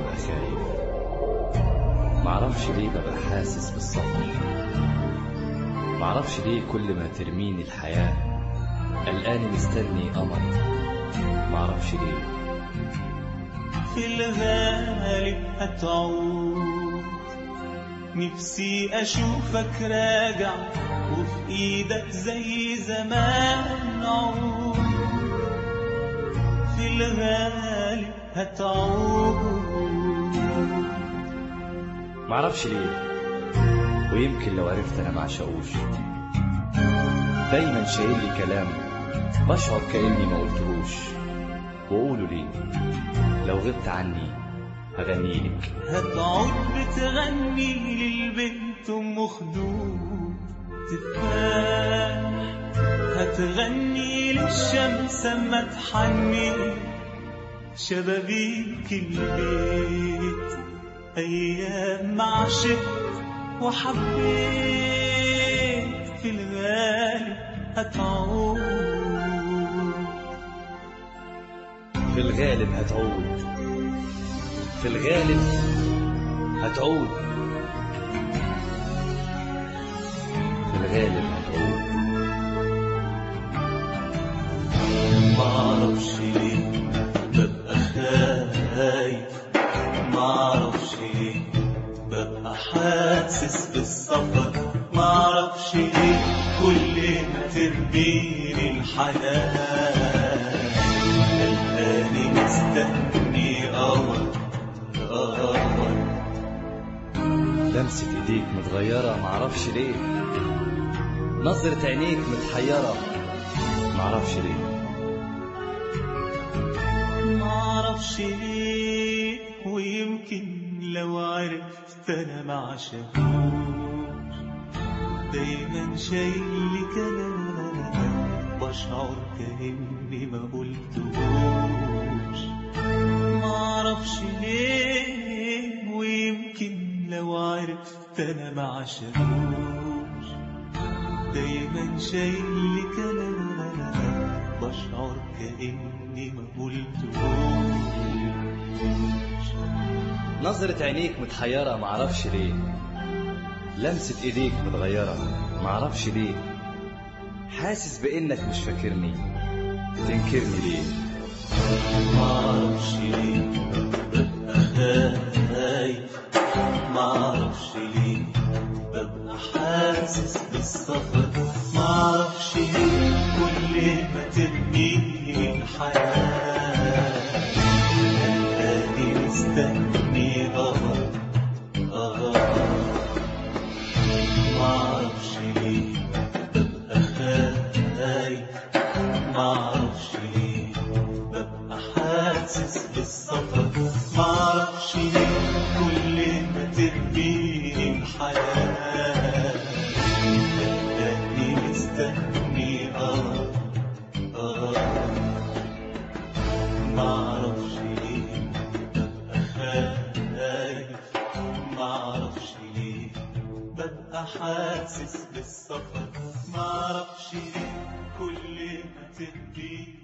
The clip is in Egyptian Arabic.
ببقى خايف معرفش ليه ببقى حاسس بالسفر معرفش ليه كل ما ترميني الحياة قلقاني مستني قمر معرفش ليه في الغالب هتعود نفسي أشوفك راجع وفي إيدك زي زمان عود في الغالب هتعود معرفش ليه ويمكن لو عرفت انا معشقوش دايما شايل لي كلام بشعر كاني ما قلتهوش وقولوا ليه لو غبت عني هغني لك هتعود بتغني للبنت ام خدود تفاح هتغني للشمس اما تحني شبابيك البيت ايام ما عشقت وحبيت في الغالب هتعود في الغالب هتعود في الغالب هتعود في الغالب هتعود معرفش ليه ببقى خايف معرفش ليه ببقى حاسس بالسفر معرفش ليه كل ما ترميني الحياة قلقاني مستني قمر قمر لمسة ايديك متغيرة معرفش ليه نظرة عينيك متحيرة معرفش ليه معرفش ليه ويمكن لو عرفت انا ما عشقوش دايما شايل لي كلام بشعر كاني ما قلتهوش معرفش ليه ويمكن لو عرفت انا ما عشقوش دايما شايل لي كلام بشعر كاني ما قلتهوش نظرة عينيك متحيرة معرفش ليه لمسة ايديك متغيرة معرفش ليه حاسس بانك مش فاكرني تنكرني ليه معرفش ليه ببقى خايف معرفش ليه ببقى حاسس بالسفر معرفش ليه كل ما ترميني الحياة قلقاني مستني قمر قمر معرفش ليه ببقى خايف معرفش ليه ببقى حاسس بالسفر معرفش ليه كل ما ترميني الحياة قلقاني مستني قمر قمر معرفش ليه ببقى خايف معرفش ليه ببقى حاسس بالسفر معرفش ليه كل ما تهديني